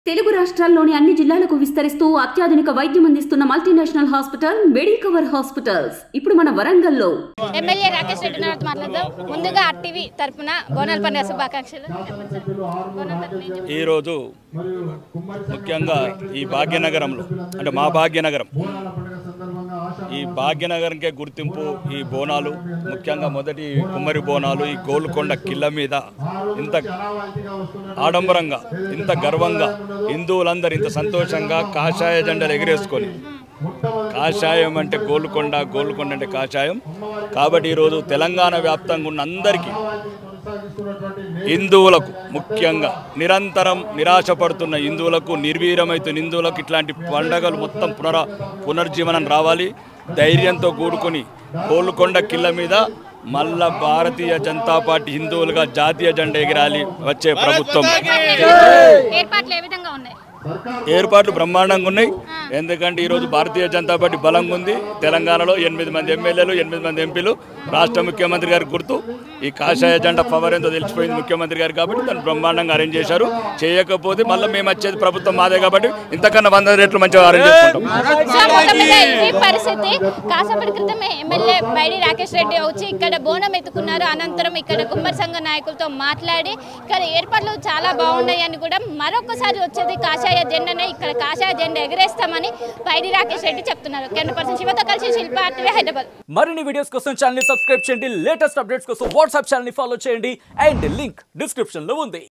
తెలుగు రాష్ట్రాల్లోని అన్ని జిల్లాలకు విస్తరిస్తూ అత్యాధునిక వైద్యం అందిస్తున్న మల్టీనేషనల్ హాస్పిటల్ మెడికవర్ హాస్పిటల్స్ ఇప్పుడు మన వరంగల్లో ఎమ్మెల్యే రాకేష్ రెడ్డి నాతో మాట్లాడదాం ముందుగా ఆర్టీవీ తరపున బోనాల పండుగ శుభాకాంక్షలు చెప్పండి సార్. బోనాల తరపున ఏం చెప్తారు? ఈరోజు ముఖ్యంగా ఈ భాగ్యనగరంలో అంటే మా భాగ్యనగరం ఈ భాగ్యనగరంకే గుర్తింపు ఈ బోనాలు ముఖ్యంగా మొదటి కుమ్మరి బోనాలు ఈ గోల్కొండ కిల్ల మీద ఇంత ఆడంబరంగా ఇంత గర్వంగా హిందువులందరూ ఇంత సంతోషంగా కాషాయ జెండాలు ఎగిరేసుకొని కాషాయం అంటే గోల్కొండ గోల్కొండ అంటే కాషాయం కాబట్టి ఈరోజు తెలంగాణ వ్యాప్తంగా ఉన్న అందరికీ హిందువులకు ముఖ్యంగా నిరంతరం నిరాశపడుతున్న హిందువులకు నిర్వీర్యమవుతున్న హిందువులకు ఇట్లాంటి పండగలు మొత్తం పునర పునర్జీవనం రావాలి ధైర్యంతో కూడుకొని కోలుకొండ కిల్ల మీద మళ్ళా భారతీయ జనతా పార్టీ హిందువులుగా జాతీయ జెండా ఎగిరాలి వచ్చే ప్రభుత్వం ఏర్పాట్లు ఏ విధంగా ఉన్నాయి ఏర్పాట్లు బ్రహ్మాండంగా ఉన్నాయి ఎందుకంటే ఈరోజు భారతీయ జనతా పార్టీ బలంగా ఉంది తెలంగాణలో ఎనిమిది మంది ఎమ్మెల్యేలు ఎనిమిది మంది ఎంపీలు రాష్ట్ర ముఖ్యమంత్రి గారి గుర్తు ఈ కాషాయ జెండా పవర్ ఎంతో తెలిసిపోయింది ముఖ్యమంత్రి గారు కాబట్టి దాన్ని బ్రహ్మాండంగా అరేంజ్ చేశారు చేయకపోతే మళ్ళీ మేము వచ్చేది ప్రభుత్వం మాదే కాబట్టి ఇంతకన్నా వంద రేట్లు మంచిగా అరేంజ్ చేసుకుంటాం సో మొత్తం మీద ఈ పరిస్థితి కాసేపటి క్రితమే ఎమ్మెల్యే బైడి రాకేష్ రెడ్డి వచ్చి ఇక్కడ బోనం ఎత్తుకున్నారు అనంతరం ఇక్కడ కుమ్మరి సంఘ నాయకులతో మాట్లాడి ఇక్కడ ఏర్పాట్లు చాలా బాగున్నాయి అని కూడా మరొకసారి వచ్చేది కాషాయ జెండానే ఇక్కడ కాషాయ జెండా ఎగరేస్తామని బైడి రాకేష్ రెడ్డి చెప్తున్నారు కెన్ పర్సన్ శివతో కలిసి శిల్ప ఆర్టీవీ హైదరాబాద్ మరిన్ని వీడియోస్ కోసం ఛానల్ సబ్స్క్రైబ్ చేయండి లేటెస్ట్ అప్డేట్స్ కోసం వాట్సాప్ ఛానల్ ఫాలో చేయండి అండ్ లింక్ డిస్క్రిప్షన్ లో ఉంది